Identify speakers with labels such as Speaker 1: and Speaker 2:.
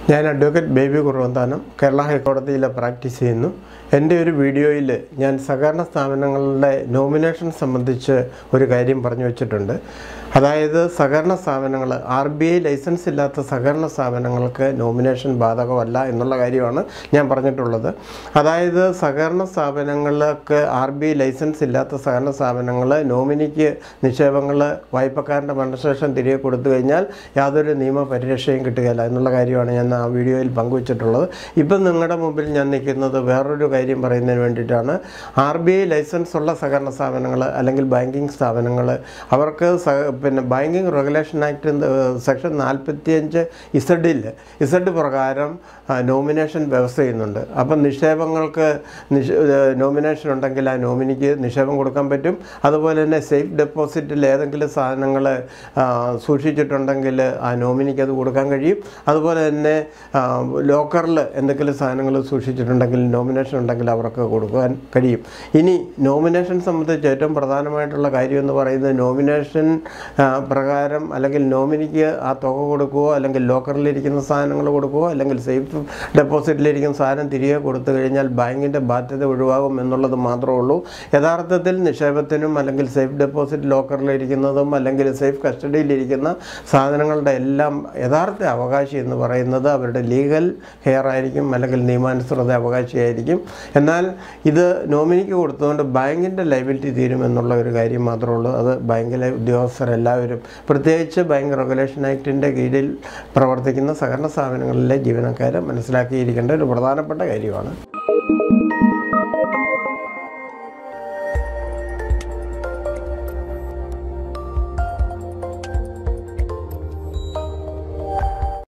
Speaker 1: ഞാൻ advocate baby കുറവന്താനം Kerala ഹൈക്കോടതിയിൽ practice ചെയ്യുന്നു എൻ്റെ ഒരു വീഡിയോയിൽ ഞാൻ സഹകരണ സ്ഥാപനങ്ങളുടെ നോമിനേഷൻ സംബന്ധിച്ച് ഒരു കാര്യം പറഞ്ഞു വച്ചിട്ടുണ്ട് അതായത് സഹകരണ സ്ഥാപനങ്ങൾ ആർ ബി ഐ ലൈസൻസ് ഇല്ലാത്ത സഹകരണ സ്ഥാപനങ്ങൾക്ക് നോമിനേഷൻ ബാധകമല്ല എന്നുള്ള കാര്യമാണ് ഞാൻ പറഞ്ഞിട്ടുള്ളത് അതായത് സഹകരണ സ്ഥാപനങ്ങൾക്ക് ആർ ബി ഐ ലൈസൻസ് ഇല്ലാത്ത സഹകരണ സ്ഥാപനങ്ങൾ നോമിനിക്ക് നിക്ഷേപങ്ങൾ വായ്പക്കാരൻ്റെ മരണശേഷം തിരികെ കൊടുത്തു കഴിഞ്ഞാൽ യാതൊരു നിയമ പരിരക്ഷയും കിട്ടുകയില്ല എന്നുള്ള കാര്യമാണ് ഞാൻ ആ വീഡിയോയിൽ പങ്കുവച്ചിട്ടുള്ളത് ഇപ്പം നിങ്ങളുടെ മുമ്പിൽ ഞാൻ നിൽക്കുന്നത് വേറൊരു കാര്യം പറയുന്നതിന് വേണ്ടിയിട്ടാണ് ആർ ബി ഐ ലൈസൻസ് ഉള്ള സഹകരണ സ്ഥാപനങ്ങൾ അല്ലെങ്കിൽ ബാങ്കിങ് സ്ഥാപനങ്ങൾ അവർക്ക് സഹ പിന്നെ ബാങ്കിങ് റെഗുലേഷൻ ആക്ട് സെക്ഷൻ നാൽപ്പത്തിയഞ്ച് ഇസഡിൽ ഇസഡ് പ്രകാരം നോമിനേഷൻ വ്യവസ്ഥ ചെയ്യുന്നുണ്ട് അപ്പം നിക്ഷേപങ്ങൾക്ക് നിക്ഷ നോമിനേഷൻ ഉണ്ടെങ്കിൽ ആ നോമിനിക്ക് നിക്ഷേപം കൊടുക്കാൻ പറ്റും അതുപോലെ തന്നെ സേഫ് ഡെപ്പോസിറ്റിൽ ഏതെങ്കിലും സാധനങ്ങൾ സൂക്ഷിച്ചിട്ടുണ്ടെങ്കിൽ ആ നോമിനിക്ക് അത് കൊടുക്കാൻ കഴിയും അതുപോലെ തന്നെ ലോക്കറിൽ എന്തെങ്കിലും സാധനങ്ങൾ സൂക്ഷിച്ചിട്ടുണ്ടെങ്കിൽ നോമിനേഷൻ ഉണ്ടെങ്കിൽ അവർക്ക് കൊടുക്കാൻ കഴിയും ഇനി നോമിനേഷൻ സംബന്ധിച്ച് ഏറ്റവും പ്രധാനമായിട്ടുള്ള കാര്യം എന്ന് പറയുന്നത് നോമിനേഷൻ ആ, പ്രകാരം അല്ലെങ്കിൽ നോമിനിക്ക് ആ തുക കൊടുക്കുകയോ അല്ലെങ്കിൽ ലോക്കറിലിരിക്കുന്ന സാധനങ്ങൾ കൊടുക്കുകയോ അല്ലെങ്കിൽ സേഫ് ഡെപ്പോസിറ്റിലിരിക്കുന്ന സാധനം തിരികെ കൊടുത്തു കഴിഞ്ഞാൽ ബാങ്കിൻ്റെ ബാധ്യത ഒഴിവാകും എന്നുള്ളത് മാത്രമേ ഉള്ളൂ യഥാർത്ഥത്തിൽ നിക്ഷേപത്തിനും അല്ലെങ്കിൽ സേഫ് ഡെപ്പോസിറ്റ് ലോക്കറിലിരിക്കുന്നതും അല്ലെങ്കിൽ സേഫ് കസ്റ്റഡിയിലിരിക്കുന്ന സാധനങ്ങളുടെ എല്ലാം യഥാർത്ഥ അവകാശി എന്ന് പറയുന്നത് അവരുടെ ലീഗൽ ഹെയർ ആയിരിക്കും അല്ലെങ്കിൽ നിയമാനുസൃത അവകാശിയായിരിക്കും എന്നാൽ ഇത് നോമിനിക്ക് കൊടുത്തുകൊണ്ട് ബാങ്കിൻ്റെ ലൈബിലിറ്റി തീരും എന്നുള്ള ഒരു കാര്യം മാത്രമേ ഉള്ളൂ അത് ബാങ്കിലെ ഉദ്യോഗസ്ഥരെല്ലാവരും പ്രത്യേകിച്ച് ബാങ്ക് റെഗുലേഷൻ ആക്ടിൻ്റെ കീഴിൽ പ്രവർത്തിക്കുന്ന സഹകരണ സ്ഥാപനങ്ങളിലെ ജീവനക്കാരെ മനസ്സിലാക്കിയിരിക്കേണ്ട ഒരു പ്രധാനപ്പെട്ട കാര്യമാണ്